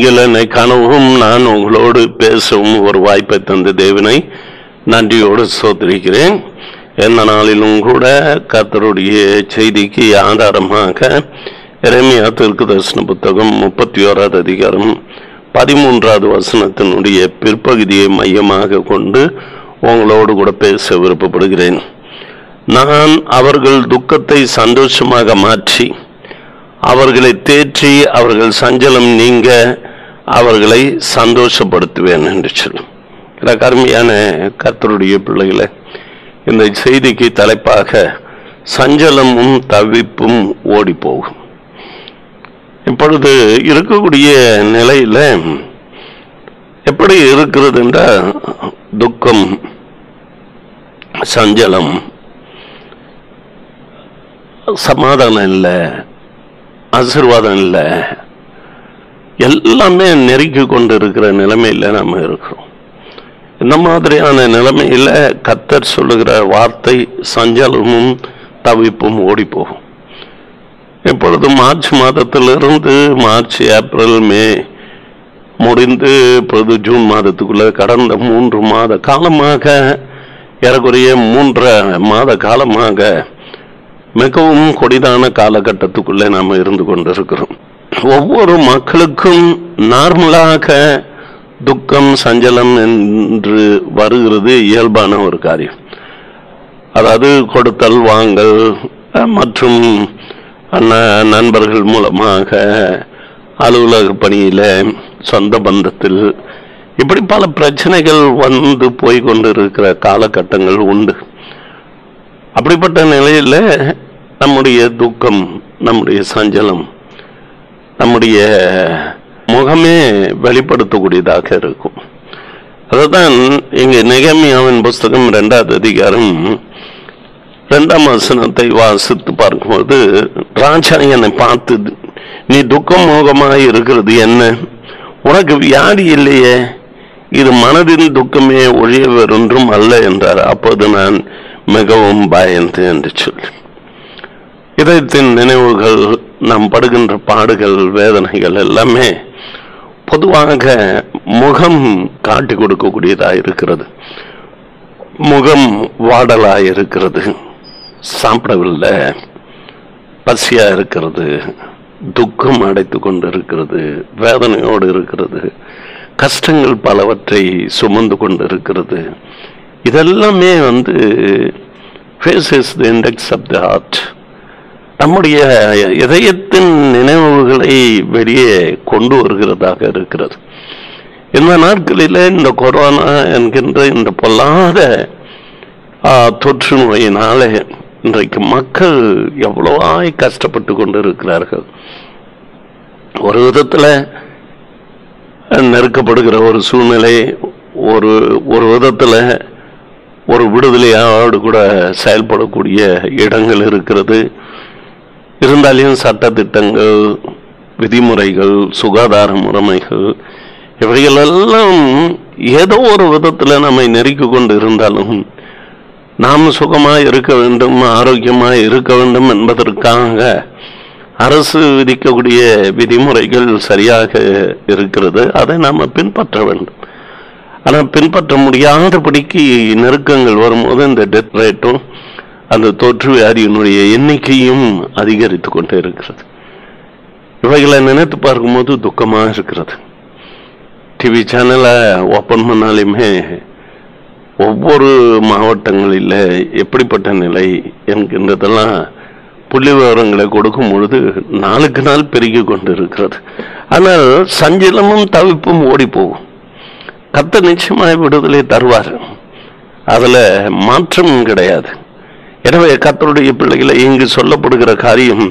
நீங்கள் என்னை காணவும் நான் உங்களோடு பேசவும் ஒரு வாய்ப்பை தந்த தேவனை நன்றியோடு சோதரிக்கிறேன் எந்த நாளிலும் கூட கர்த்தருடைய செய்திக்கு ஆதாரமாக எரேமியா தீர்க்க தரிசன புத்தகம் முப்பத்தி ஓராவது அதிகாரம் பதிமூன்றாவது வசனத்தினுடைய பிற்பகுதியை மையமாக கொண்டு உங்களோடு கூட பேச விருப்பப்படுகிறேன் நான் அவர்கள் துக்கத்தை சந்தோஷமாக மாற்றி அவர்களை தேற்றி அவர்கள் சஞ்சலம் நீங்க அவர்களை சந்தோஷப்படுத்துவேன் என்று சொல்லும் எனக்கு அருமையான கர்த்தருடைய பிள்ளைகளை இந்த செய்திக்கு தலைப்பாக சஞ்சலமும் தவிப்பும் ஓடி போகும் இப்பொழுது இருக்கக்கூடிய நிலையில எப்படி இருக்கிறது என்றால் துக்கம் சஞ்சலம் சமாதானம் இல்லை ஆசீர்வாதம் இல்லை எல்லாமே நெருக்கி கொண்டு இருக்கிற நிலைமையில நம்ம இருக்கிறோம் இந்த மாதிரியான நிலைமையில கத்தர் சொல்லுகிற வார்த்தை சஞ்சலமும் தவிப்பும் ஓடி போகும் இப்பொழுது மார்ச் மாதத்திலிருந்து மார்ச் ஏப்ரல் மே முடிந்து இப்பொழுது ஜூன் மாதத்துக்குள்ள கடந்த மூன்று மாத காலமாக ஏறக்குறைய மூன்றரை மாத காலமாக மிகவும் கொடிதான காலகட்டத்துக்குள்ளே நாம் இருந்து கொண்டிருக்கிறோம் ஒவ்வொரு மக்களுக்கும் நார்மலாக துக்கம் சஞ்சலம் என்று வருகிறது இயல்பான ஒரு காரியம் அதாவது கொடுத்தல் வாங்கல் மற்றும் ந- நண்பர்கள் மூலமாக அலுவலக பணியில சொந்த பந்தத்தில் இப்படி பல பிரச்சனைகள் வந்து போய் கொண்டிருக்கிற காலகட்டங்கள் உண்டு அப்படிப்பட்ட நிலையில நம்முடைய துக்கம் நம்முடைய சஞ்சலம் நம்முடைய முகமே வெளிப்படுத்தக்கூடியதாக இருக்கும் அதுதான் இங்க நெகமியாவின் புஸ்தகம் இரண்டாவது அதிகாரம் இரண்டாம் வசனத்தை வாசித்து பார்க்கும்போது ராஜா என்னை பார்த்து நீ துக்கம் மோகமாய் இருக்கிறது என்ன உனக்கு வியாதி இல்லையே இது மனதின் துக்கமே ஒழிய வேறொன்றும் அல்ல என்றார் அப்போது நான் மிகவும் பயந்து என்று சொல்லி இதயத்தின் நினைவுகள் நாம் படுகின்ற பாடுகள் வேதனைகள் எல்லாமே பொதுவாக முகம் காட்டி கொடுக்கக்கூடியதாக இருக்கிறது முகம் வாடலாய் இருக்கிறது சாப்பிடவில்லை பசியா இருக்கிறது துக்கம் அடைத்து கொண்டு இருக்கிறது வேதனையோடு இருக்கிறது கஷ்டங்கள் பலவற்றை சுமந்து கொண்டு இருக்கிறது இதெல்லாமே வந்து faces the index of the heart நம்முடைய இதயத்தின் நினைவுகளை வெளியே கொண்டு வருகிறதாக இருக்கிறது இந்த நாட்களில் இந்த கொரோனா என்கின்ற இந்த பொல்லாத ஆ, தொற்று நோயினாலே இன்றைக்கு மக்கள் எவ்வளவாய் கஷ்டப்பட்டு கொண்டு இருக்கிறார்கள் ஒரு விதத்துல நெருக்கப்படுகிற ஒரு சூழ்நிலை ஒரு ஒரு விதத்துல ஒரு விடுதலையோடு கூட செயல்படக்கூடிய இடங்கள் இருக்கிறது இருந்தாலும் சட்டத்திட்டங்கள் விதிமுறைகள் சுகாதார முறைமைகள் இவைகளெல்லாம் ஏதோ ஒரு விதத்துல நம்மை நெருக்கி கொண்டு இருந்தாலும் நாம் சுகமாய் இருக்க வேண்டும் ஆரோக்கியமாய் இருக்க வேண்டும் என்பதற்காக அரசு விதிக்கக்கூடிய விதிமுறைகள் சரியாக இருக்கிறது அதை நாம பின்பற்ற வேண்டும் ஆனால் பின்பற்ற முடியாதபடிக்கு நெருக்கங்கள் வரும்போது இந்த டெத் ரேட்டும் அந்த தொற்று வியாதியினுடைய எண்ணிக்கையும் அதிகரித்து கொண்டே இருக்கிறது இவைகளை நினைத்து பார்க்கும்போது துக்கமாக இருக்கிறது டிவி சேனலை ஓப்பன் பண்ணாலுமே ஒவ்வொரு மாவட்டங்களில் எப்படிப்பட்ட நிலை என்கின்றதெல்லாம் புள்ளி விவரங்களை கொடுக்கும் பொழுது நாளுக்கு நாள் பெருகி கொண்டு இருக்கிறது ஆனால் சஞ்சலமும் தவிப்பும் ஓடி போகும் கத்த நிச்சயமாய் விடுதலை தருவார் அதுல மாற்றம் கிடையாது எனவே கத்தருடைய பிள்ளைகளை இங்கு சொல்லப்படுகிற காரியம்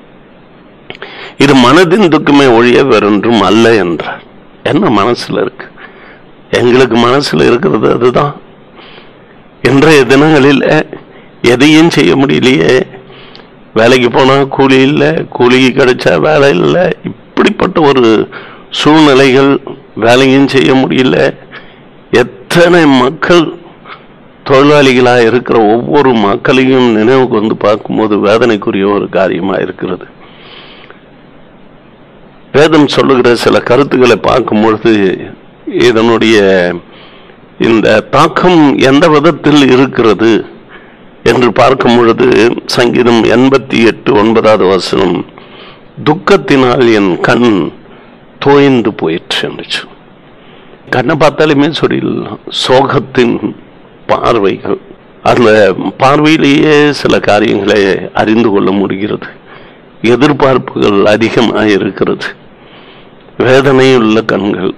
இது மனதின் துக்கமே ஒழிய வேறொன்றும் அல்ல என்றார் என்ன மனசுல இருக்கு எங்களுக்கு மனசுல இருக்கிறது அதுதான் இன்றைய தினங்களில் எதையும் செய்ய முடியலையே வேலைக்கு போனா கூலி இல்லை கூலிக்கு கிடைச்சா வேலை இல்லை இப்படிப்பட்ட ஒரு சூழ்நிலைகள் வேலையும் செய்ய முடியல எத்தனை மக்கள் தொழிலாளிகளா இருக்கிற ஒவ்வொரு மக்களையும் நினைவுக்கு வந்து பார்க்கும்போது வேதனைக்குரிய ஒரு காரியமா இருக்கிறது வேதம் சொல்லுகிற சில கருத்துக்களை பார்க்கும் பொழுது இதனுடைய இந்த தாக்கம் எந்த விதத்தில் இருக்கிறது என்று பார்க்கும் பொழுது சங்கீதம் எண்பத்தி எட்டு ஒன்பதாவது வசனம் துக்கத்தினால் என் கண் தோய்ந்து போயிற்று என்று சொல்லு. கண்ணை பார்த்தாலுமே சொல்லிடலாம் சோகத்தின் பார்வைகள் அந்த பார்வையிலேயே சில காரியங்களை அறிந்து கொள்ள முடிகிறது எதிர்பார்ப்புகள் அதிகமாக இருக்கிறது வேதனையுள்ள கண்கள்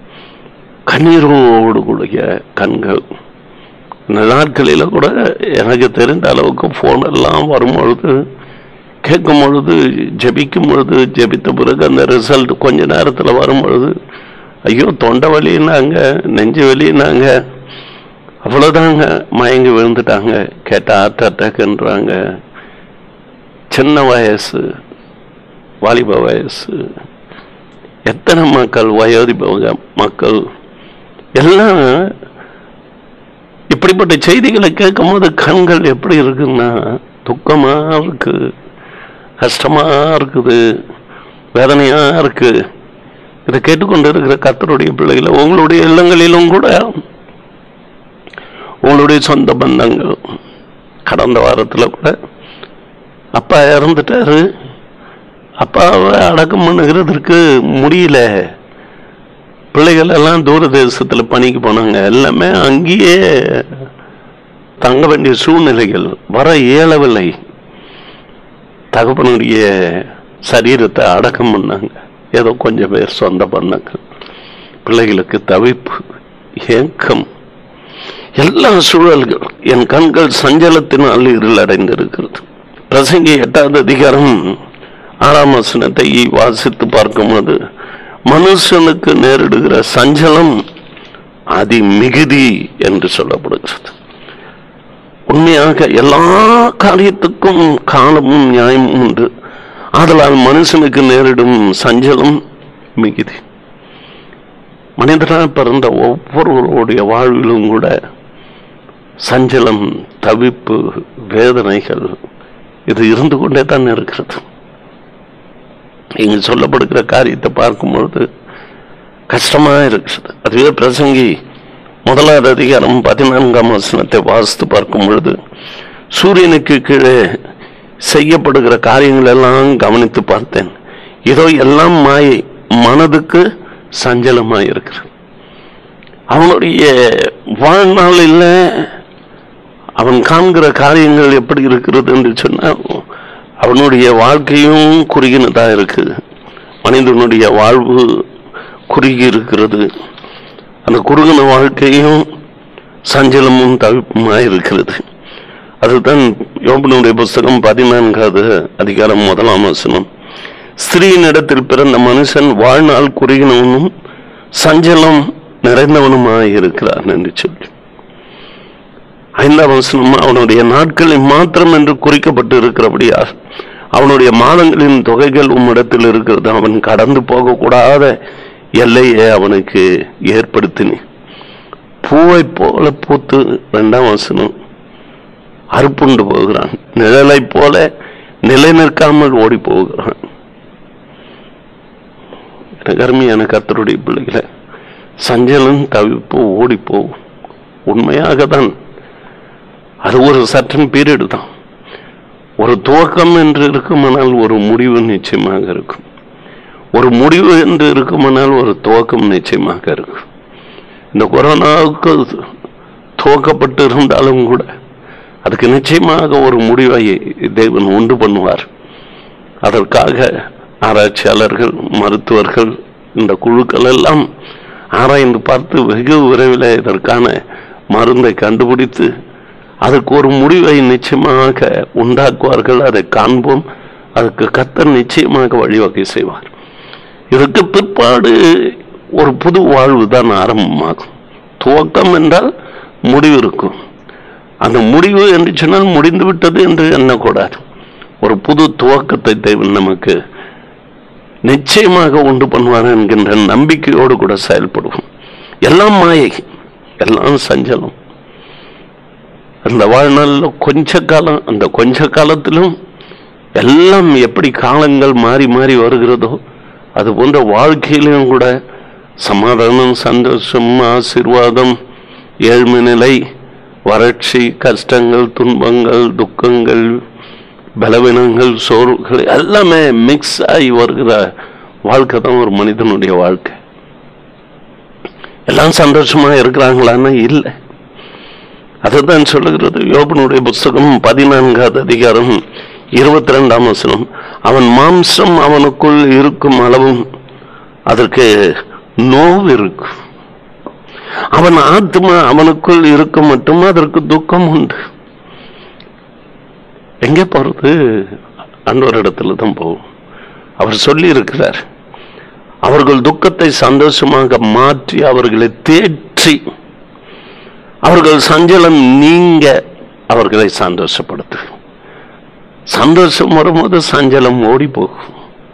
கண்ணீரோடு கூடிய கண்கள் இந்த நாட்களில் கூட எனக்கு தெரிந்த அளவுக்கு ஃபோன் எல்லாம் வரும் பொழுது கேட்கும் பொழுது ஜெபிக்கும் பொழுது ஜெபித்த பிறகு அந்த ரிசல்ட் கொஞ்ச நேரத்தில் வரும் பொழுது ஐயோ தொண்டை வலின்னாங்க நெஞ்சு வலின்னாங்க அவ்வளோதாங்க மயங்கி விழுந்துட்டாங்க கேட்ட ஹார்ட் அட்டாக்ன்றாங்க சின்ன வயசு வாலிப வயசு எத்தனை மக்கள் வயோதிப மக்கள் எல்லாம் இப்படிப்பட்ட செய்திகளை கேட்கும் போது கண்கள் எப்படி இருக்குன்னா துக்கமா இருக்கு கஷ்டமா இருக்குது வேதனையா இருக்கு இதை கேட்டுக்கொண்டு இருக்கிற கத்தருடைய பிள்ளைகளை உங்களுடைய இல்லங்களிலும் கூட உங்களுடைய சொந்த பந்தங்கள் கடந்த வாரத்தில் கூட அப்பா இறந்துட்டாரு அப்பாவை அடக்கம் பண்ணுகிறதுக்கு முடியல பிள்ளைகள் எல்லாம் தூர தேசத்தில் பணிக்கு போனாங்க எல்லாமே அங்கேயே தங்க வேண்டிய சூழ்நிலைகள் வர இயலவில்லை தகப்பனுடைய சரீரத்தை அடக்கம் பண்ணாங்க ஏதோ கொஞ்சம் பேர் சொந்த பந்தங்கள் பிள்ளைகளுக்கு தவிப்பு ஏக்கம் எல்லா சூழல்கள் என் கண்கள் சஞ்சலத்தினால் இருள் அடைந்திருக்கிறது பிரசங்கி எட்டாவது அதிகாரம் ஆறாம் வசனத்தை வாசித்து பார்க்கும்போது மனுஷனுக்கு நேரிடுகிற சஞ்சலம் அதி மிகுதி என்று சொல்லப்படுகிறது உண்மையாக எல்லா காரியத்துக்கும் காலமும் நியாயமும் உண்டு ஆதலால் மனுஷனுக்கு நேரிடும் சஞ்சலம் மிகுதி மனிதனாக பிறந்த ஒவ்வொருவருடைய வாழ்விலும் கூட சஞ்சலம் தவிப்பு வேதனைகள் இது இருந்து கொண்டே தான் இருக்கிறது இங்கு சொல்லப்படுகிற காரியத்தை பார்க்கும் பொழுது கஷ்டமா இருக்கிறது அதுவே பிரசங்கி முதலாவது அதிகாரம் பதினான்காம் வசனத்தை வாசித்து பார்க்கும் பொழுது சூரியனுக்கு கீழே செய்யப்படுகிற காரியங்கள் எல்லாம் கவனித்து பார்த்தேன் இதோ எல்லாம் மாயை மனதுக்கு சஞ்சலமாய் இருக்கிறது அவனுடைய வாழ்நாளில் அவன் காண்கிற காரியங்கள் எப்படி இருக்கிறது என்று சொன்னால் அவனுடைய வாழ்க்கையும் குறுகினதா இருக்கு மனிதனுடைய வாழ்வு குறுகி இருக்கிறது அந்த குறுகின வாழ்க்கையும் சஞ்சலமும் தவிப்புமா இருக்கிறது அதுதான் யோபனுடைய புஸ்தகம் பதினான்காவது அதிகாரம் முதலாம் வசனம் ஸ்திரீனிடத்தில் பிறந்த மனுஷன் வாழ்நாள் குறுகினவனும் சஞ்சலம் நிறைந்தவனுமாய் இருக்கிறான் என்று சொல்லி ஐந்தாம் வசனம் அவனுடைய நாட்களில் மாத்திரம் என்று குறிக்கப்பட்டு இருக்கிறபடியா அவனுடைய மாதங்களின் தொகைகள் உம்மிடத்தில் இருக்கிறது அவன் கடந்து போகக்கூடாத எல்லையை அவனுக்கு ஏற்படுத்தினி பூவை போல பூத்து ரெண்டாம் வசனம் அறுப்புண்டு போகிறான் நிழலை போல நிலை நிற்காமல் ஓடி போகிறான் எனக்கு அருமையான கத்தருடைய பிள்ளைகளை சஞ்சலம் தவிப்பு ஓடி போகும் உண்மையாக தான் அது ஒரு சட்டன் பீரியடு தான் ஒரு துவக்கம் என்று இருக்குமானால் ஒரு முடிவு நிச்சயமாக இருக்கும் ஒரு முடிவு என்று இருக்குமானால் ஒரு துவக்கம் நிச்சயமாக இருக்கும் இந்த கொரோனாவுக்கு துவக்கப்பட்டு இருந்தாலும் கூட அதுக்கு நிச்சயமாக ஒரு முடிவை தேவன் உண்டு பண்ணுவார் அதற்காக ஆராய்ச்சியாளர்கள் மருத்துவர்கள் இந்த குழுக்கள் எல்லாம் ஆராய்ந்து பார்த்து வெகு விரைவில் இதற்கான மருந்தை கண்டுபிடித்து அதுக்கு ஒரு முடிவை நிச்சயமாக உண்டாக்குவார்கள் அதை காண்போம் அதுக்கு கத்தர் நிச்சயமாக வழிவகை செய்வார் இதற்கு பிற்பாடு ஒரு புது வாழ்வு தான் ஆரம்பமாகும் துவக்கம் என்றால் முடிவு இருக்கும் அந்த முடிவு என்று சொன்னால் முடிந்து விட்டது என்று எண்ணக்கூடாது ஒரு புது துவக்கத்தை தேவன் நமக்கு நிச்சயமாக உண்டு பண்ணுவார் என்கின்ற நம்பிக்கையோடு கூட செயல்படுவோம் எல்லாம் மாயை எல்லாம் சஞ்சலம் அந்த வாழ்நாளில் கொஞ்ச காலம் அந்த கொஞ்ச காலத்திலும் எல்லாம் எப்படி காலங்கள் மாறி மாறி வருகிறதோ அது போன்ற வாழ்க்கையிலும் கூட சமாதானம் சந்தோஷம் ஆசீர்வாதம் ஏழ்மை நிலை வறட்சி கஷ்டங்கள் துன்பங்கள் துக்கங்கள் பலவீனங்கள் சோர்வுகள் எல்லாமே மிக்ஸ் ஆகி வருகிற வாழ்க்கை தான் ஒரு மனிதனுடைய வாழ்க்கை எல்லாம் சந்தோஷமா இருக்கிறாங்களான்னு இல்லை அதுதான் சொல்லுகிறது யோபனுடைய புஸ்தகம் பதினான்காவது அதிகாரம் இருபத்தி ரெண்டாம் வசனம் அவன் மாம்சம் அவனுக்குள் இருக்கும் அளவும் அதற்கு நோவு இருக்கும் அவன் ஆத்மா அவனுக்குள் இருக்கும் மட்டும் அதற்கு துக்கம் உண்டு எங்கே போறது அன்றொரு இடத்துல தான் போகும் அவர் சொல்லி இருக்கிறார் அவர்கள் துக்கத்தை சந்தோஷமாக மாற்றி அவர்களை தேற்றி அவர்கள் சஞ்சலம் நீங்க அவர்களை சந்தோஷப்படுத்து சந்தோஷம் வரும்போது சஞ்சலம் ஓடி போகும்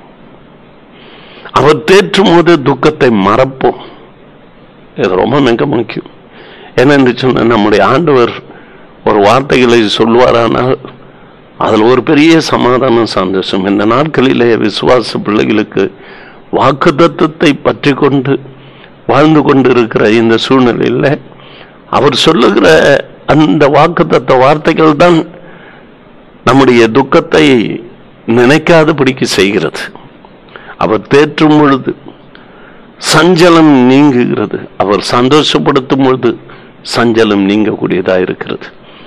அவர் தேற்றும் போது துக்கத்தை மறப்போம் இது ரொம்ப மிக முக்கியம் என்னென்று சொன்ன நம்முடைய ஆண்டவர் ஒரு வார்த்தைகளை சொல்வாரானால் அதில் ஒரு பெரிய சமாதானம் சந்தோஷம் இந்த நாட்களிலே விசுவாச பிள்ளைகளுக்கு வாக்கு தத்துவத்தை பற்றி கொண்டு வாழ்ந்து கொண்டிருக்கிற இந்த சூழ்நிலையில் அவர் சொல்லுகிற அந்த வாக்கு வார்த்தைகள் தான் நம்முடைய துக்கத்தை நினைக்காதபடிக்கு செய்கிறது அவர் தேற்றும் பொழுது சஞ்சலம் நீங்குகிறது அவர் சந்தோஷப்படுத்தும் பொழுது சஞ்சலம் நீங்கக்கூடியதா இருக்கிறது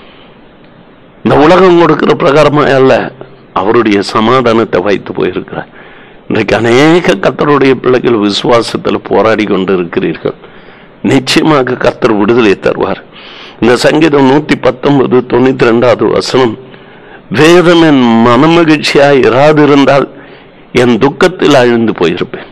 இந்த உலகம் கொடுக்கிற பிரகாரமா அல்ல அவருடைய சமாதானத்தை வைத்து போயிருக்கிறார் இன்றைக்கு அநேக கத்தருடைய பிள்ளைகள் விசுவாசத்தில் போராடி கொண்டு இருக்கிறீர்கள் நிச்சயமாக கத்தர் விடுதலை தருவார் இந்த சங்கீதம் நூத்தி பத்தொன்பது தொண்ணூத்தி ரெண்டாவது வசனம் வேதம் என் மனமகிழ்ச்சியாய் இராதிருந்தால் என் துக்கத்தில் அழிந்து போயிருப்பேன்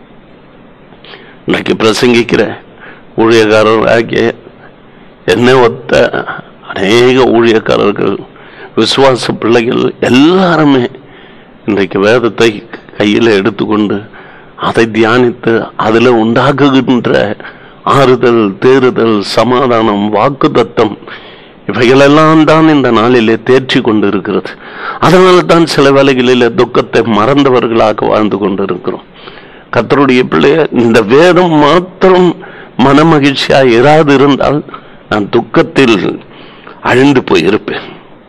இன்னைக்கு பிரசங்கிக்கிற ஊழியக்காரர் ஆகிய என்ன ஒத்த அநேக ஊழியக்காரர்கள் விசுவாச பிள்ளைகள் எல்லாருமே இன்றைக்கு வேதத்தை கையில் எடுத்துக்கொண்டு அதை தியானித்து அதில் உண்டாக்குகின்ற ஆறுதல் தேறுதல் சமாதானம் வாக்கு தத்தம் இவைகளெல்லாம் தான் இந்த நாளிலே தேர்ச்சி கொண்டு இருக்கிறது அதனால தான் சில வேளைகளில் துக்கத்தை மறந்தவர்களாக வாழ்ந்து கொண்டிருக்கிறோம் கத்தருடைய பிள்ளைய இந்த வேதம் மாத்திரம் மனமகிழ்ச்சியா இராது இருந்தால் நான் துக்கத்தில் அழிந்து போயிருப்பேன்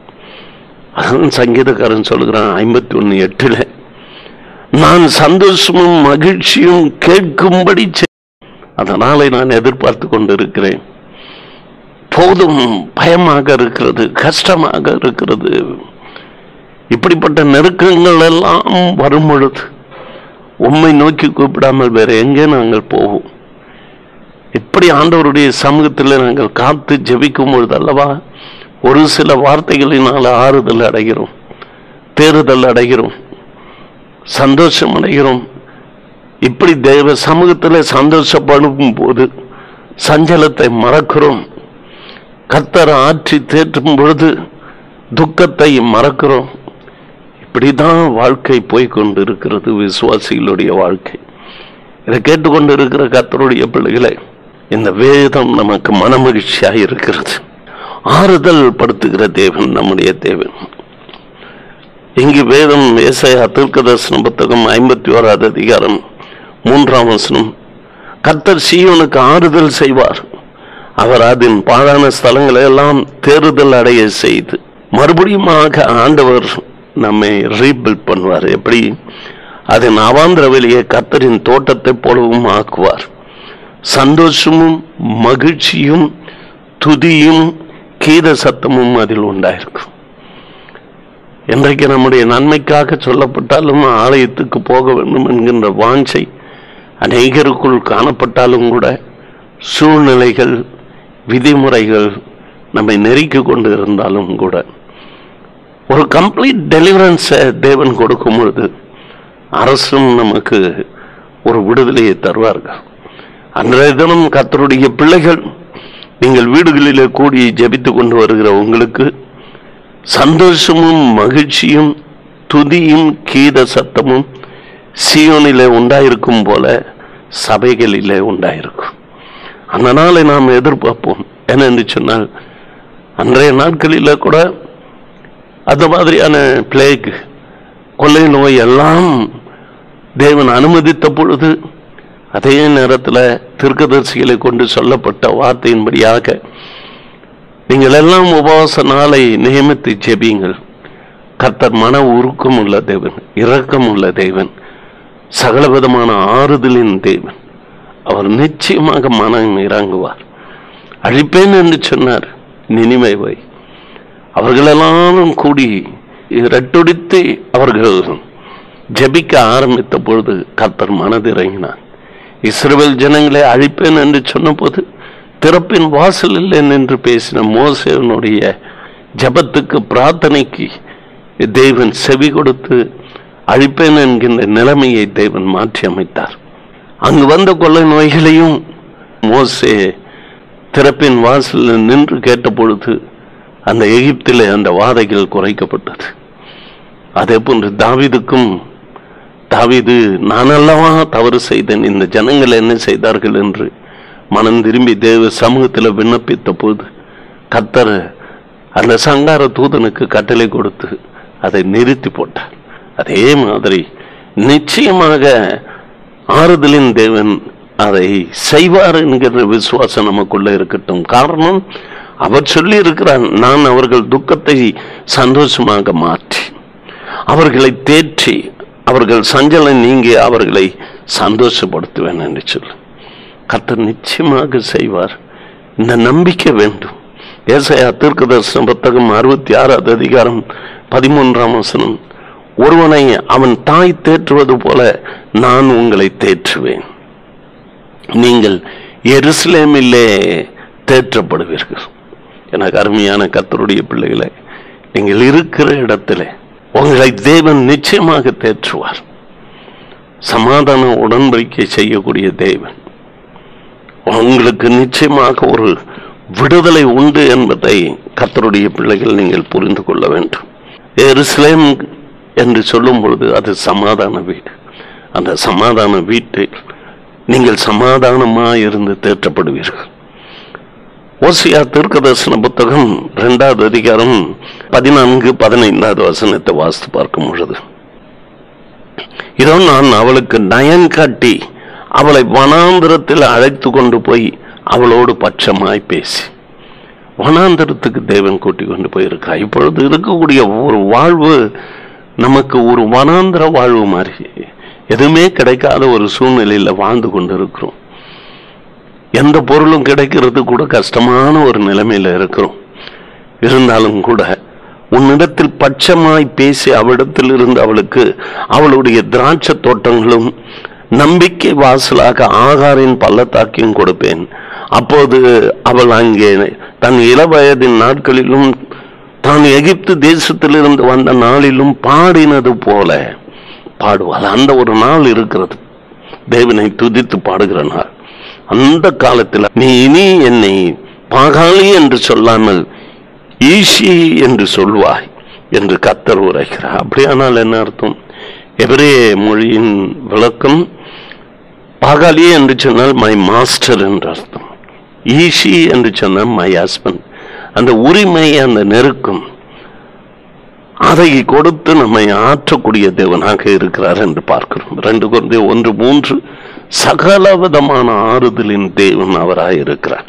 அதான் சங்கீதக்காரன் சொல்கிறான் ஐம்பத்தி ஒன்னு எட்டுல நான் சந்தோஷமும் மகிழ்ச்சியும் கேட்கும்படி செய்- அதனாலே நான் எதிர்பார்த்து கொண்டிருக்கிறேன் போதும் பயமாக இருக்கிறது கஷ்டமாக இருக்கிறது இப்படிப்பட்ட நெருக்கங்கள் எல்லாம் வரும் பொழுது உம்மை நோக்கி கூப்பிடாமல் வேற எங்கே நாங்கள் போவோம் இப்படி ஆண்டவருடைய சமூகத்தில் நாங்கள் காத்து ஜெபிக்கும் பொழுது அல்லவா ஒரு சில வார்த்தைகளினால் ஆறுதல் அடைகிறோம் தேறுதல் அடைகிறோம் சந்தோஷம் அடைகிறோம் இப்படி தேவ சமூகத்தில் சந்தோஷப்படும் போது சஞ்சலத்தை மறக்கிறோம் கத்தர் ஆற்றி தேற்றும் பொழுது துக்கத்தை மறக்கிறோம் இப்படிதான் வாழ்க்கை போய்க்கொண்டு இருக்கிறது விசுவாசிகளுடைய வாழ்க்கை இதை கேட்டுக்கொண்டு இருக்கிற கத்தருடைய பிள்ளைகளை இந்த வேதம் நமக்கு மனமகிழ்ச்சியாக இருக்கிறது ஆறுதல் படுத்துகிற தேவன் நம்முடைய தேவன் இங்கு வேதம் ஏசாயா தீர்க்கதர்சன புத்தகம் ஐம்பத்தி ஓராவது அதிகாரம் மூன்றாம் வசனம் கர்த்தர் சீயோனுக்கு ஆறுதல் செய்வார் அவர் அதன் பாழான ஸ்தலங்களை எல்லாம் தேறுதல் அடைய செய்து மறுபடியுமாக ஆண்டவர் நம்மை ரீபில்ட் பண்ணுவார் எப்படி அதன் அவாந்திர வெளியே கர்த்தரின் தோட்டத்தை போலவும் ஆக்குவார் சந்தோஷமும் மகிழ்ச்சியும் துதியும் கீத சத்தமும் அதில் உண்டாயிருக்கும் இன்றைக்கு நம்முடைய நன்மைக்காக சொல்லப்பட்டாலும் ஆலயத்துக்கு போக வேண்டும் என்கின்ற வாஞ்சை அநேகருக்குள் காணப்பட்டாலும் கூட சூழ்நிலைகள் விதிமுறைகள் நம்மை நெருக்கி கொண்டு இருந்தாலும் கூட ஒரு கம்ப்ளீட் டெலிவரன்ஸை தேவன் கொடுக்கும் பொழுது அரசும் நமக்கு ஒரு விடுதலையை தருவார்கள் அன்றைய தினம் கத்தருடைய பிள்ளைகள் நீங்கள் வீடுகளிலே கூடி ஜெபித்து கொண்டு வருகிற உங்களுக்கு சந்தோஷமும் மகிழ்ச்சியும் துதியும் கீத சத்தமும் சியோனிலே உண்டாயிருக்கும் போல சபைகளிலே உண்டாயிருக்கும் அந்த நாளை நாம் எதிர்பார்ப்போம் என்னென்று சொன்னால் அன்றைய நாட்களில் கூட அந்த மாதிரியான பிளேக் கொள்ளை நோய் எல்லாம் தேவன் அனுமதித்த பொழுது அதே நேரத்தில் தீர்க்கதரிசிகளை கொண்டு சொல்லப்பட்ட வார்த்தையின்படியாக நீங்கள் எல்லாம் உபவாச நாளை நியமித்து ஜெபியுங்கள் கர்த்தர் மன உருக்கம் உள்ள தேவன் இரக்கம் உள்ள தேவன் சகலவிதமான ஆறுதலின் தேவன் அவர் நிச்சயமாக மனம் இறங்குவார் அழிப்பேன் என்று சொன்னார் நினிமைவை அவர்கள் எல்லாரும் கூடி இரட்டொடித்து அவர்கள் ஜெபிக்க ஆரம்பித்த பொழுது கர்த்தர் மனதிறங்கினார் இஸ்ரவேல் ஜனங்களை அழிப்பேன் என்று சொன்னபோது திறப்பின் வாசலில் நின்று பேசின மோசேவனுடைய ஜபத்துக்கு பிரார்த்தனைக்கு தேவன் செவி கொடுத்து அழிப்பேன் என்கின்ற நிலைமையை தேவன் மாற்றி அமைத்தார் அங்கு வந்த கொள்ளை நோய்களையும் மோசே திறப்பின் வாசலில் நின்று கேட்ட பொழுது அந்த எகிப்திலே அந்த வாதைகள் குறைக்கப்பட்டது அதே போன்று தாவீதுக்கும் தாவீது நான் அல்லவா தவறு செய்தேன் இந்த ஜனங்கள் என்ன செய்தார்கள் என்று மனம் திரும்பி தேவ சமூகத்தில் விண்ணப்பித்த போது கத்தர் அந்த சங்கார தூதனுக்கு கட்டளை கொடுத்து அதை நிறுத்தி போட்டார் அதே மாதிரி நிச்சயமாக ஆறுதலின் தேவன் அதை செய்வார் என்கிற விசுவாசம் நமக்குள்ள இருக்கட்டும் காரணம் அவர் சொல்லி இருக்கிறார் நான் அவர்கள் துக்கத்தை சந்தோஷமாக மாற்றி அவர்களை தேற்றி அவர்கள் சஞ்சலம் நீங்கி அவர்களை சந்தோஷப்படுத்துவேன் என்று சொல்லு கர்த்தர் நிச்சயமாக செய்வார் இந்த நம்பிக்கை வேண்டும் ஏசையா தீர்க்க தரிசன புத்தகம் அறுபத்தி ஆறாவது அதிகாரம் பதிமூன்றாம் வசனம் ஒருவனை அவன் தாய் தேற்றுவது போல நான் உங்களை தேற்றுவேன் நீங்கள் எருசலேமிலே தேற்றப்படுவீர்கள் எனக்கு அருமையான கத்தருடைய பிள்ளைகளை நீங்கள் இருக்கிற இடத்திலே உங்களை தேவன் நிச்சயமாக தேற்றுவார் சமாதான உடன்படிக்கை செய்யக்கூடிய தேவன் உங்களுக்கு நிச்சயமாக ஒரு விடுதலை உண்டு என்பதை கத்தருடைய பிள்ளைகள் நீங்கள் புரிந்து கொள்ள வேண்டும் எருசலேம் என்று சொல்லும் பொழுது அது சமாதான வீடு அந்த சமாதான வீட்டில் நீங்கள் சமாதானமாக இருந்து தேற்றப்படுவீர்கள் ஓசியா தீர்க்கதர்சன புத்தகம் இரண்டாவது அதிகாரம் பதினான்கு பதினைந்தாவது வசனத்தை வாசித்து பார்க்கும் பொழுது இதோ நான் அவளுக்கு நயன் காட்டி அவளை வனாந்திரத்தில் அழைத்து கொண்டு போய் அவளோடு பட்சமாய் பேசி வனாந்திரத்துக்கு தேவன் கூட்டி கொண்டு போயிருக்கா இப்பொழுது இருக்கக்கூடிய ஒரு வாழ்வு நமக்கு ஒரு வனாந்திர வாழ்வு மாதிரி எதுவுமே கிடைக்காத ஒரு சூழ்நிலையில வாழ்ந்து கொண்டிருக்கிறோம் எந்த பொருளும் கிடைக்கிறது கூட கஷ்டமான ஒரு நிலைமையில இருக்கிறோம் இருந்தாலும் கூட உன்னிடத்தில் பட்சமாய் பேசி அவளிடத்தில் இருந்து அவளுக்கு அவளுடைய திராட்சை தோட்டங்களும் நம்பிக்கை வாசலாக ஆகாரின் பள்ளத்தாக்கையும் கொடுப்பேன் அப்போது அவள் அங்கே தன் இளவயதின் நாட்களிலும் தான் எகிப்து தேசத்திலிருந்து வந்த நாளிலும் பாடினது போல பாடுவாள் அந்த ஒரு நாள் இருக்கிறது தேவனை துதித்து பாடுகிற நாள் அந்த காலத்தில் நீ இனி என்னை பாகாளி என்று சொல்லாமல் ஈஷி என்று சொல்வாய் என்று கத்தர் உரைக்கிறார் அப்படியானால் என்ன அர்த்தம் எவரே மொழியின் விளக்கம் பாகாளி என்று சொன்னால் மை மாஸ்டர் என்று அர்த்தம் ஈஷி என்று சொன்னால் மை ஹஸ்பண்ட் அந்த உரிமை அந்த நெருக்கம் அதை கொடுத்து நம்மை ஆற்றக்கூடிய தேவனாக இருக்கிறார் என்று பார்க்கிறோம் ரெண்டு குழந்தை ஒன்று மூன்று சகலவிதமான ஆறுதலின் தேவன் அவராய் இருக்கிறார்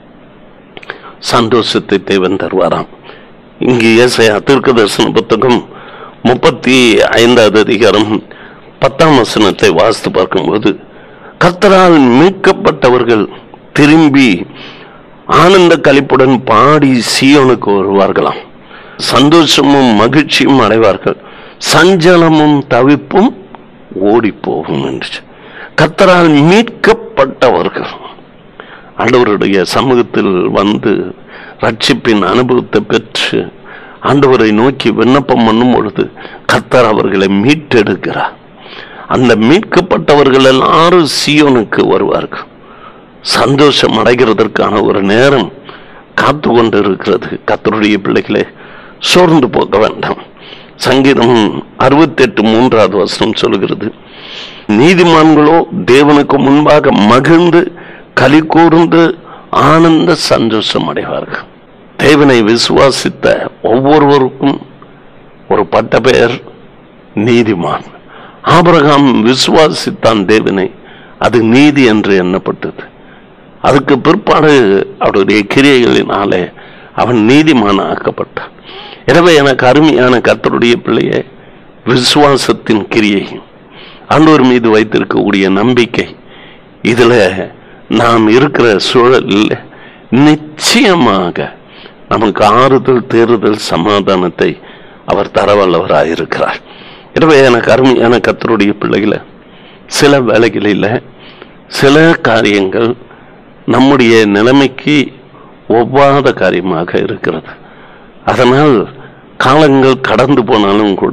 சந்தோஷத்தை தேவன் தருவாராம் இங்கு ஏசையா தீர்க்க தரிசன புத்தகம் முப்பத்தி ஐந்தாவது அதிகாரம் பத்தாம் வசனத்தை வாசித்து பார்க்கும்போது கர்த்தரால் மீட்கப்பட்டவர்கள் திரும்பி ஆனந்த கழிப்புடன் பாடி சீயோனுக்கு வருவார்களாம் சந்தோஷமும் மகிழ்ச்சியும் அடைவார்கள் சஞ்சலமும் தவிப்பும் ஓடி போகும் என்று கர்த்தரால் மீட்கப்பட்டவர்கள் ஆண்டவருடைய சமூகத்தில் வந்து ரட்சிப்பின் அனுபவத்தை பெற்று ஆண்டவரை நோக்கி விண்ணப்பம் பண்ணும் பொழுது கர்த்தர் அவர்களை மீட்டெடுக்கிறார் அந்த மீட்கப்பட்டவர்கள் எல்லாரும் சியோனுக்கு வருவார்கள் சந்தோஷம் அடைகிறதற்கான ஒரு நேரம் காத்து கொண்டு இருக்கிறது கத்தருடைய பிள்ளைகளே சோர்ந்து போக வேண்டாம் சங்கீதம் அறுபத்தி எட்டு மூன்றாவது வசனம் சொல்கிறது நீதிமான்களோ தேவனுக்கு முன்பாக மகிழ்ந்து களி கூர்ந்து ஆனந்த சந்தோஷம் அடைவார்கள் தேவனை விசுவாசித்த ஒவ்வொருவருக்கும் ஒரு பட்ட பெயர் நீதிமான் ஆபிரகாம் விசுவாசித்தான் தேவனை அது நீதி என்று எண்ணப்பட்டது அதுக்கு பிற்பாடு அவருடைய கிரியைகளினாலே அவன் நீதிமான ஆக்கப்பட்டான் எனவே எனக்கு அருமையான கர்த்தருடைய பிள்ளையே விசுவாசத்தின் கிரியை ஆண்டவர் மீது வைத்திருக்கக்கூடிய நம்பிக்கை இதுல நாம் இருக்கிற சூழலில் நிச்சயமாக நமக்கு ஆறுதல் தேறுதல் சமாதானத்தை அவர் தரவல்லவராயிருக்கிறார் எனவே எனக்கு அருமையான கர்த்தருடைய பிள்ளைகளை சில வேலைகளில் சில காரியங்கள் நம்முடைய நிலைமைக்கு ஒவ்வாத காரியமாக இருக்கிறது அதனால் காலங்கள் கடந்து போனாலும் கூட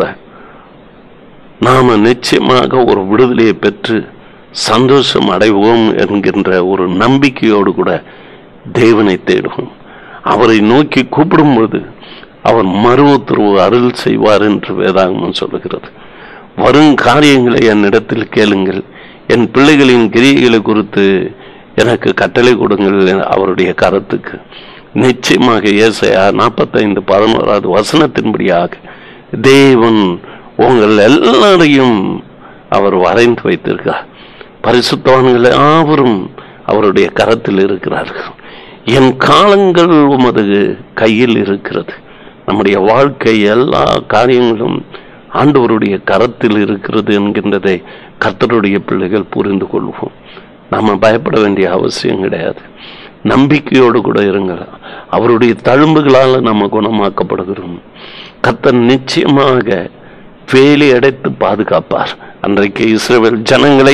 நாம நிச்சயமாக ஒரு விடுதலையை பெற்று சந்தோஷம் அடைவோம் என்கின்ற ஒரு நம்பிக்கையோடு கூட தேவனை தேடுவோம் அவரை நோக்கி கூப்பிடும்போது அவர் மறு உத்தரவு அருள் செய்வார் என்று வேதாகமம் சொல்லுகிறது வரும் காரியங்களை என்னிடத்தில் கேளுங்கள் என் பிள்ளைகளின் கிரியைகளை குறித்து எனக்கு கட்டளை கொடுங்கள் அவருடைய கருத்துக்கு நிச்சயமாக ஏசையா நாற்பத்தைந்து பதினோராவது வசனத்தின்படியாக தேவன் உங்கள் எல்லாரையும் அவர் வரைந்து வைத்திருக்கிறார் பரிசுத்தவான்கள் யாவரும் அவருடைய கரத்தில் இருக்கிறார்கள் என் காலங்கள் உமது கையில் இருக்கிறது நம்முடைய வாழ்க்கை எல்லா காரியங்களும் ஆண்டவருடைய கரத்தில் இருக்கிறது என்கின்றதை கர்த்தருடைய பிள்ளைகள் புரிந்து கொள்வோம் நாம பயப்பட வேண்டிய அவசியம் கிடையாது நம்பிக்கையோடு கூட இருங்கள் அவருடைய தழும்புகளால் நம்ம குணமாக்கப்படுகிறோம் கர்த்தர் நிச்சயமாக வேலி அடைத்து பாதுகாப்பார் அன்றைக்கு இஸ்ரேல் ஜனங்களை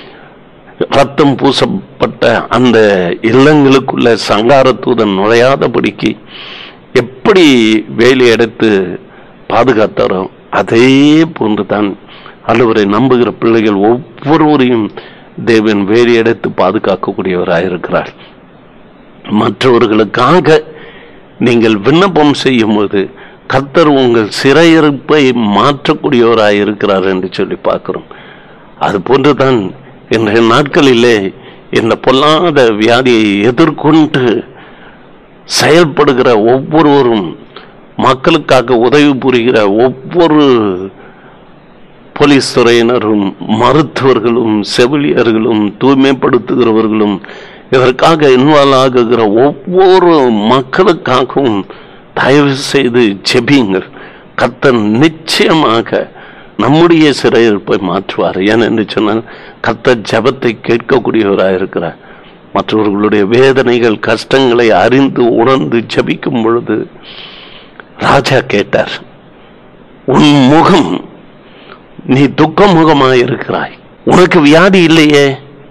ரத்தம் பூசப்பட்ட அந்த இல்லங்களுக்குள்ள சங்கார தூதன் நுழையாதபடிக்கு எப்படி வேலி அடைத்து பாதுகாத்தாரோ அதே போன்று தான் அல்லவரை நம்புகிற பிள்ளைகள் ஒவ்வொருவரையும் தேவன் வேலி அடைத்து பாதுகாக்கக்கூடியவராயிருக்கிறார் மற்றவர்களுக்காக நீங்கள் விண்ணப்பம் செய்யும் போது கர்த்தர் உங்கள் சிறையிருப்பை மாற்றக்கூடியவராய் இருக்கிறார் என்று சொல்லி பார்க்கிறோம் அது போன்றுதான் இன்றைய நாட்களிலே இந்த பொல்லாத வியாதியை எதிர்கொண்டு செயல்படுகிற ஒவ்வொருவரும் மக்களுக்காக உதவி புரிகிற ஒவ்வொரு போலீஸ் துறையினரும் மருத்துவர்களும் செவிலியர்களும் தூய்மைப்படுத்துகிறவர்களும் இதற்காக இன்வால்வ் ஆகுகிற ஒவ்வொரு மக்களுக்காகவும் தயவு செய்து ஜெபியுங்கள் கர்த்தர் நிச்சயமாக நம்முடைய சிறையிருப்பை மாற்றுவார் ஏனென்று சொன்னால் கர்த்தர் ஜபத்தை கேட்கக்கூடியவராக இருக்கிறார் மற்றவர்களுடைய வேதனைகள் கஷ்டங்களை அறிந்து உணர்ந்து ஜபிக்கும் பொழுது ராஜா கேட்டார் உன் முகம் நீ துக்க முகமாயிருக்கிறாய் உனக்கு வியாதி இல்லையே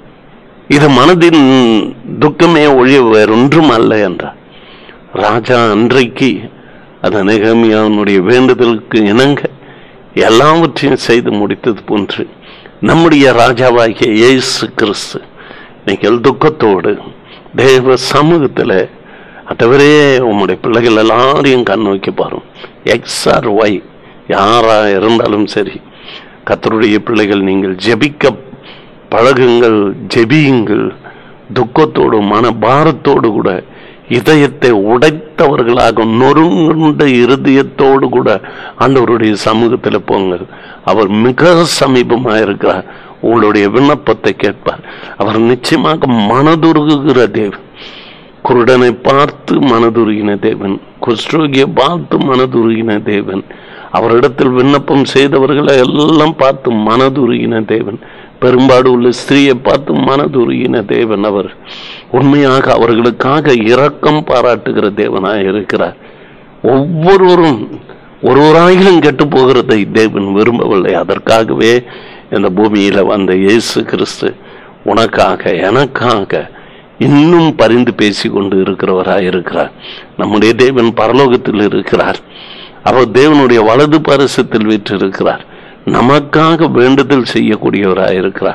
இது மனதின் துக்கமே ஒழிய வேறொன்றும் அல்ல என்றார் ராஜா அன்றைக்கு அந்த நெகமியாவுடைய வேண்டுதலுக்கு இணங்க எல்லாவற்றையும் செய்து முடித்தது போன்று நம்முடைய ராஜாவாகிய இயேசு கிறிஸ்து நீங்கள் துக்கத்தோடு தேவ சமூகத்தில் அட்டவரே உம்முடைய பிள்ளைகள் எல்லாரையும் கண் நோக்கி பாரும் எக்ஸ் ஆர் ஒய் யாரா இருந்தாலும் சரி கத்தருடைய பிள்ளைகள் நீங்கள் ஜெபிக்க பழகுங்கள் ஜெபியுங்கள் துக்கத்தோடு மன பாரத்தோடு கூட இதயத்தை உடைத்தவர்களாக நொறுங்குண்ட இருதயத்தோடு கூட ஆண்டவருடைய சமூகத்தில் போங்கள் அவர் மிக சமீபமாக இருக்கிறார் உங்களுடைய விண்ணப்பத்தை கேட்பார் அவர் நிச்சயமாக மனதுருகுகிற தேவன் குருடனை பார்த்து மனதுருகின தேவன் குஷ்ரோகியை பார்த்து மனதுருகின தேவன் அவரிடத்தில் விண்ணப்பம் செய்தவர்களை எல்லாம் பார்த்து மனதுருகின தேவன் பெரும்பாடு உள்ள ஸ்திரீயை பார்த்து மனதுருகின தேவன் அவர் உண்மையாக அவர்களுக்காக இரக்கம் பாராட்டுகிற தேவனாய் இருக்கிறார் ஒவ்வொருவரும் ஒருவராயிலும் கெட்டு போகிறதை தேவன் விரும்பவில்லை அதற்காகவே இந்த பூமியில வந்த இயேசு கிறிஸ்து உனக்காக எனக்காக இன்னும் பரிந்து பேசி கொண்டு இருக்கிறவராய் இருக்கிறார் நம்முடைய தேவன் பரலோகத்தில் இருக்கிறார் அவர் தேவனுடைய வலது பரிசத்தில் வீற்றிருக்கிறார் நமக்காக வேண்டுதல் செய்யக்கூடியவராய் இருக்கிறார்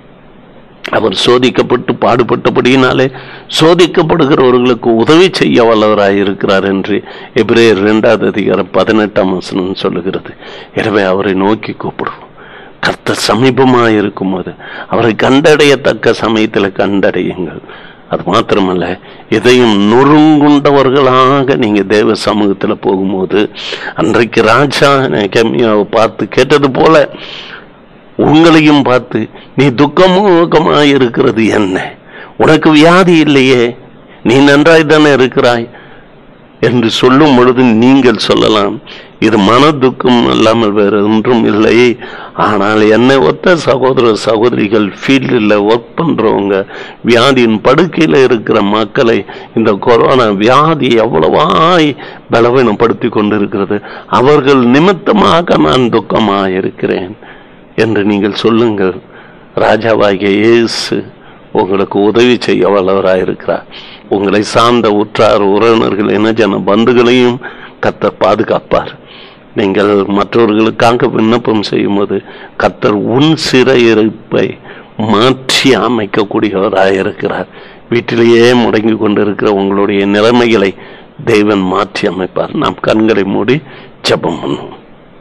அவர் சோதிக்கப்பட்டு பாடுபட்டபடியினாலே சோதிக்கப்படுகிறவர்களுக்கு உதவி செய்ய வல்லவராய் இருக்கிறார் என்று எபிரேயர் இரண்டாவது அதிகாரம் பதினெட்டாம் வசனம் சொல்லுகிறது எனவே அவரை நோக்கி கூப்பிடுவோம் கர்த்தர் சமீபமாக இருக்கும்போது அவரை கண்டடையத்தக்க சமயத்தில் கண்டடையுங்கள் அது மாத்திரமல்ல இதையும் நொறுங்குண்டவர்களாக நீங்க தேவ சமூகத்தில் போகும்போது அன்றைக்கு ராஜா கம்மியாவை பார்த்து கேட்டது போல உங்களையும் பார்த்து நீ துக்கமுகமாய் இருக்கிறது என்ன உனக்கு வியாதி இல்லையே நீ நன்றாய் தானே இருக்கிறாய் என்று சொல்லும் பொழுது நீங்கள் சொல்லலாம் இது மன துக்கம் அல்லாமல் வேறு ஒன்றும் இல்லை ஆனால் என்னை ஒத்த சகோதர சகோதரிகள் ஃபீல்டில் ஒர்க் பண்றவங்க வியாதியின் படுக்கையில் இருக்கிற மக்களை இந்த கொரோனா வியாதி எவ்வளவாய் பலவீனப்படுத்தி கொண்டிருக்கிறது அவர்கள் நிமித்தமாக நான் துக்கமாக இருக்கிறேன் என்று நீங்கள் சொல்லுங்கள் ராஜாவாகிய இயேசு உங்களுக்கு உதவி செய்ய வல்லவராயிருக்கிறார் உங்களை சார்ந்த உற்றார் உறவினர்கள் இனஜன பந்துகளையும் கத்தர் பாதுகாப்பார் நீங்கள் மற்றவர்களுக்காக விண்ணப்பம் செய்யும்போது கத்தர் உன் சிறையிருப்பை மாற்றி அமைக்கக்கூடியவராயிருக்கிறார் வீட்டிலேயே முடங்கி கொண்டிருக்கிற உங்களுடைய நிலைமைகளை தெய்வன் மாற்றி அமைப்பார் நாம் கண்களை மூடி ஜெபம் பண்ணுவோம்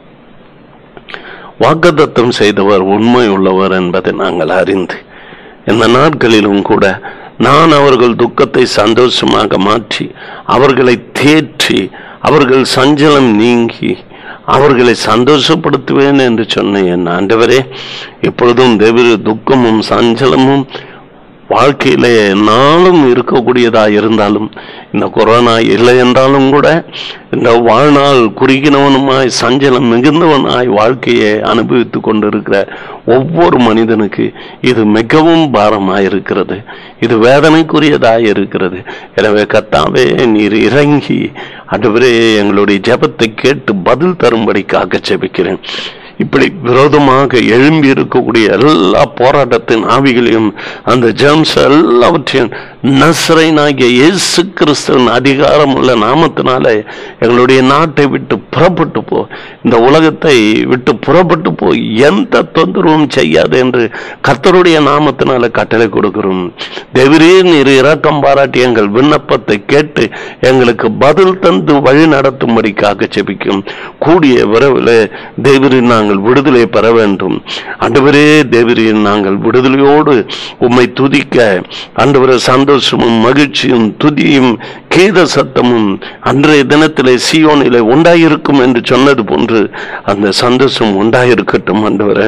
வாக்குத்தத்தம் செய்தவர் உண்மை உள்ளவர் என்பதை நாங்கள் அறிந்து இந்த நாட்களிலும் கூட நான் அவர்கள் துக்கத்தை சந்தோஷமாக மாற்றி அவர்களை தேற்றி அவர்கள் சஞ்சலம் நீங்கி அவர்களை சந்தோஷப்படுத்துவேன் என்று சொன்ன என் ஆண்டவரே இப்பொழுதும் தேவரு துக்கமும் சஞ்சலமும் வாழ்க்கையிலே நாளும் இருக்கக்கூடியதா இருந்தாலும் இந்த கொரோனா இல்லை என்றாலும் கூட இந்த வாழ்நாள் குறுகினவனுமாய் சஞ்சலம் மிகுந்தவனாய் வாழ்க்கையை அனுபவித்து கொண்டிருக்கிற ஒவ்வொரு மனிதனுக்கு இது மிகவும் பாரமாயிருக்கிறது இது வேதனைக்குரியதாய் இருக்கிறது எனவே கத்தாவே நீர் இறங்கி அடுவரே எங்களுடைய ஜெபத்தை கேட்டு பதில் தரும்படிக்காக ஜெபிக்கிறேன் இப்படி விரோதமாக எழும்பி இருக்கக்கூடிய எல்லா போராட்டத்தின் ஆவிகளையும் அந்த ஜெம்ஸ் எல்லாவற்றையும் நசரைனாகிய இயேசு கிறிஸ்துவின் அதிகாரம் உள்ள நாமத்தினால எங்களுடைய நாட்டை விட்டு புறப்பட்டு போ இந்த உலகத்தை விட்டு புறப்பட்டு போ எந்த தொந்தரவும் செய்யாது என்று கர்த்தருடைய நாமத்தினால கட்டளை கொடுக்கிறோம் தேவரே நீர் இரக்கம் பாராட்டி எங்கள் விண்ணப்பத்தை கேட்டு எங்களுக்கு பதில் தந்து வழி நடத்தும்படிக்காக செபிக்கும் கூடிய விரைவில் தேவரின் நாங்கள் விடுதலை பெற வேண்டும் அன்றுவரே தேவரின் நாங்கள் விடுதலையோடு உம்மை துதிக்க அன்றுவர சந்தோஷமும் மகிழ்ச்சியும் துதியும் கீத சத்தமும் அன்றைய தினத்திலே சியோனிலே உண்டாயிருக்கும் என்று சொன்னது போன்று அந்த சந்தோஷம் உண்டாயிருக்கட்டும் அன்றுவர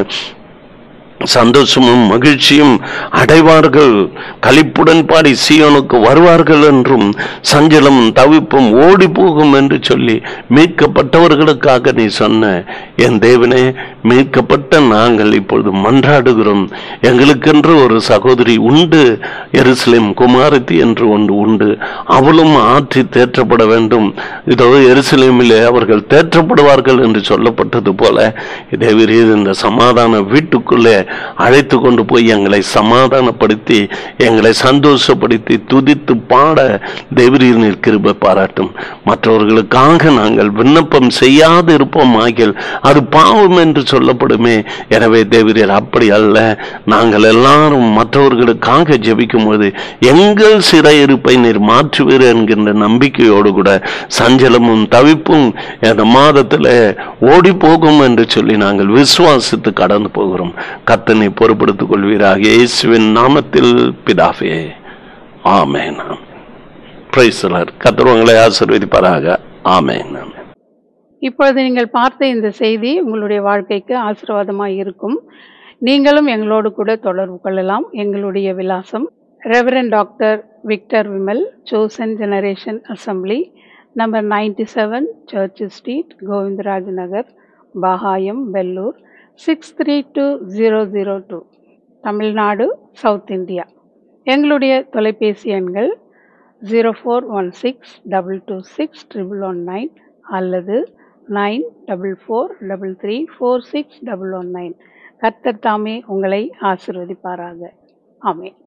சந்தோஷமும் மகிழ்ச்சியும் அடைவார்கள் களிப்புடன் பாடி சீயோனுக்கு வருவார்கள் என்றும் சஞ்சலம் தவிப்பும் ஓடி போகும் என்று சொல்லி மீட்கப்பட்டவர்களுக்காக நீ சொன்ன என் தேவனே மீட்கப்பட்ட நாங்கள் இப்பொழுது மன்றாடுகிறோம் எங்களுக்கென்று ஒரு சகோதரி உண்டு எருசலேம் குமாரத்தி என்று ஒன்று உண்டு அவளும் ஆற்றி தேற்றப்பட வேண்டும் இதோ எருசலேமிலே அவர்கள் தேற்றப்படுவார்கள் என்று சொல்லப்பட்டது போல தேவரீர் இந்த சமாதான வீட்டுக்குள்ளே அழைத்து கொண்டு போய் எங்களை சமாதானப்படுத்தி எங்களை சந்தோஷப்படுத்தி துதித்து பாட தேவரீர் நீர் கிருபை பாராட்டும் மற்றவர்களுக்காக நாங்கள் விண்ணப்பம் செய்யாது இருப்போம் ஆகிய அது பாவம் என்று சொல்லப்படுமே எனவே தேவரீர் அப்படி அல்ல நாங்கள் எல்லாரும் மற்றவர்களுக்காக ஜெபிக்கும் போது எங்கள் சிறையிருப்பை நீர் மாற்றுவீர் என்கின்ற நம்பிக்கையோடு கூட சஞ்சலமும் தவிப்பும் இந்த மாதத்தில் ஓடி போகும் என்று சொல்லி நாங்கள் விசுவாசித்து கடந்து போகிறோம் கத்தனை பொறுப்படுத்திக் கொள்வீராக இயேசுவின் நாமத்தில் பிதாவே ஆமேன் பிரைசலர் கத்தர் உங்களை ஆசீர்வதிப்பாராக ஆமேன் ஆமேன் இப்பொழுது நீங்கள் பார்த்த இந்த செய்தி உங்களுடைய வாழ்க்கைக்கு ஆசீர்வாதமாக இருக்கும் நீங்களும் எங்களோடு கூட தொடர்பு கொள்ளலாம் எங்களுடைய விலாசம் reverend doctor Victor Vimal Sosan generation assembly number ninety seven church street Govindaraj Nagar Bagayam Vellore six three two zero zero two Tamil Nadu south India எங்களுடைய தொலைபேசி எண்கள் zero four one six double two six triple one nine அல்லது nine double four double three four six double one nine கர்த்தர் தாமே உங்களை ஆசிர்வதிப்பாராக ஆமென்